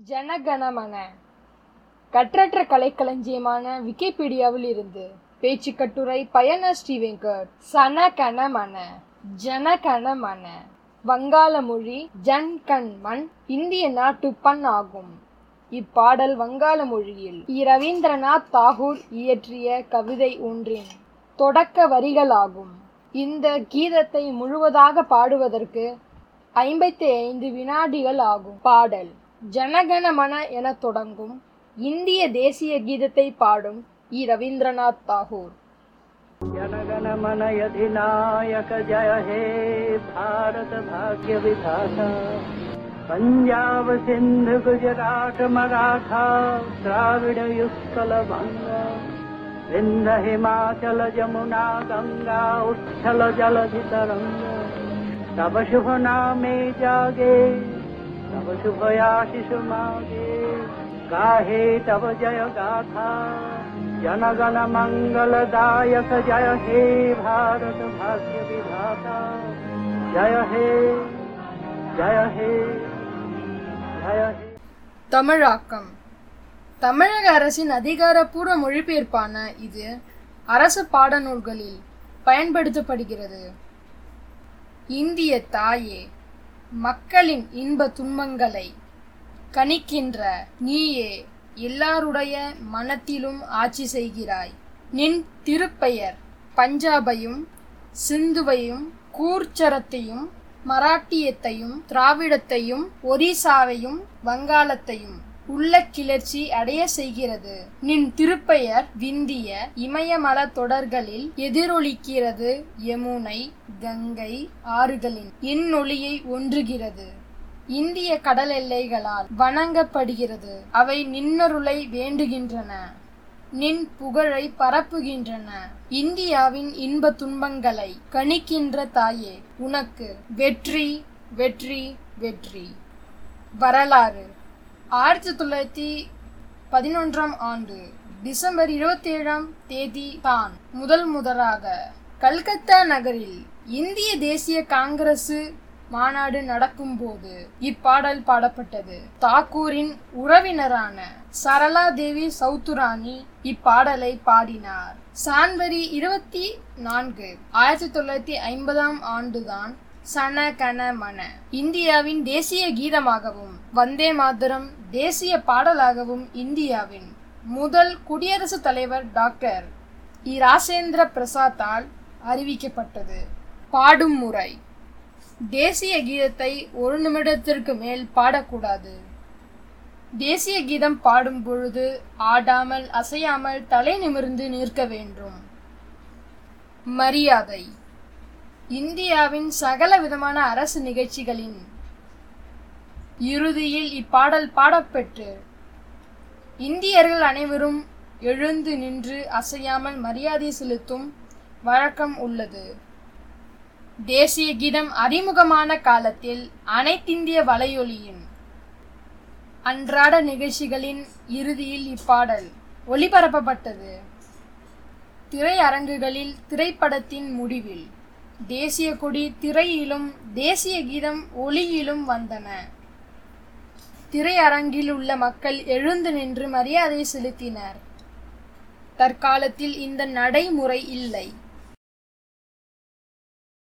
ஜனகணமன கற்றற்ற கலைக்களஞ்சியமான விக்கிபீடியாவில் இருந்து பேச்சு கட்டுரை பயண ஸ்ரீவெங்கட் சனகணமன ஜனகணமன வங்காள மொழி ஜன் கண் மண் இந்திய நாட்டுப்பண் ஆகும் இப்பாடல் வங்காள மொழியில் இ ரவீந்திரநாத் தாகூர் இயற்றிய கவிதை ஒன்றின் தொடக்க வரிகளாகும் இந்த கீதத்தை முழுவதாக பாடுவதற்கு ஐம்பத்தி ஐந்து வினாடிகள் ஆகும் பாடல் ஜனகணமன என தொடங்கும் இந்திய தேசிய கீதத்தை பாடும் இ ரவீந்திரநாத் தாகூர் जनगण मन अधिनायक जय हे भारत भाग्य विधाता पंजाब सिंध गुजरात मराठा द्राविड युत्कल बंग विंध हिमाचल जमुना गंगा उच्छल जलधि तरंग तब शुभ नामे जागे तब शुभ आशीष मागे गाहे तब जय गाथा जनगण मंगलदायक जय हे भारत भाग्य विधाता जय हे जय हे जय हे தமிழாக்கம் தமிழக அரசின் அதிகாரப்பூர்வ மொழிபெயர்ப்பான இது அரசு பாடநூல்களில் பயன்படுத்தப்படுகிறது இந்திய தாயே மக்களின் இன்ப துன்பங்களை கணிக்கின்ற நீயே எல்லாருடைய மனத்திலும் ஆட்சி செய்கிறாய் நின் திருப்பெயர் பஞ்சாபையும் சிந்துவையும் கூர்ச்சரத்தையும் மராட்டியத்தையும் திராவிடத்தையும் ஒரிசாவையும் வங்காளத்தையும் உள்ள கிளர்ச்சி அடைய செய்கிறது நின் திருப்பெயர் விந்திய இமயமல தொடர்களில் எதிரொலிக்கிறது யமுனை கங்கை ஆறுகளின் இன்னொளியை ஒன்றுகிறது இந்திய கடல் எல்லைகளால் வணங்கப்படுகிறது அவை நின்னருளை வேண்டுகின்றன நின் புகழை பரப்புகின்றன இந்தியாவின் இன்ப துன்பங்களை கணிக்கின்ற தாயே உனக்கு வெற்றி வெற்றி வெற்றி வரலாறு ஆயிரத்தி தொள்ளாயிரத்தி பதினொன்றாம் ஆண்டு டிசம்பர் இருபத்தி ஏழாம் தேதி தான் முதல் முதலாக கல்கத்தா நகரில் இந்திய தேசிய காங்கிரசு மாநாடு நடக்கும்போது இப்பாடல் பாடப்பட்டது தாக்கூரின் உறவினரான சரளா தேவி சௌத்துராணி இப்பாடலை பாடினார் சான்வரி இருபத்தி நான்கு ஆயிரத்தி தொள்ளாயிரத்தி ஐம்பதாம் ஆண்டுதான் சன கன மன இந்தியாவின் தேசிய கீதமாகவும் வந்தே மாதரம் தேசிய பாடலாகவும் இந்தியாவின் முதல் குடியரசுத் தலைவர் டாக்டர் இ ராசேந்திர பிரசாத்தால் அறிவிக்கப்பட்டது பாடும் முறை தேசிய கீதத்தை ஒரு நிமிடத்திற்கு மேல் பாடக்கூடாது தேசிய கீதம் பாடும் பொழுது ஆடாமல் அசையாமல் தலை நிமிர்ந்து நிற்க வேண்டும் மரியாதை இந்தியாவின் சகல விதமான அரசு நிகழ்ச்சிகளின் இறுதியில் இப்பாடல் பாடப்பெற்று இந்தியர்கள் அனைவரும் எழுந்து நின்று அசையாமல் மரியாதை செலுத்தும் வழக்கம் உள்ளது தேசிய கீதம் அறிமுகமான காலத்தில் அனைத்திந்திய வலையொலியின் அன்றாட நிகழ்ச்சிகளின் இறுதியில் இப்பாடல் ஒளிபரப்பப்பட்டது திரையரங்குகளில் திரைப்படத்தின் முடிவில் தேசிய கொடி திரையிலும் தேசிய கீதம் ஒளியிலும் வந்தன திரையரங்கில் உள்ள மக்கள் எழுந்து நின்று மரியாதை செலுத்தினர் தற்காலத்தில் இந்த நடைமுறை இல்லை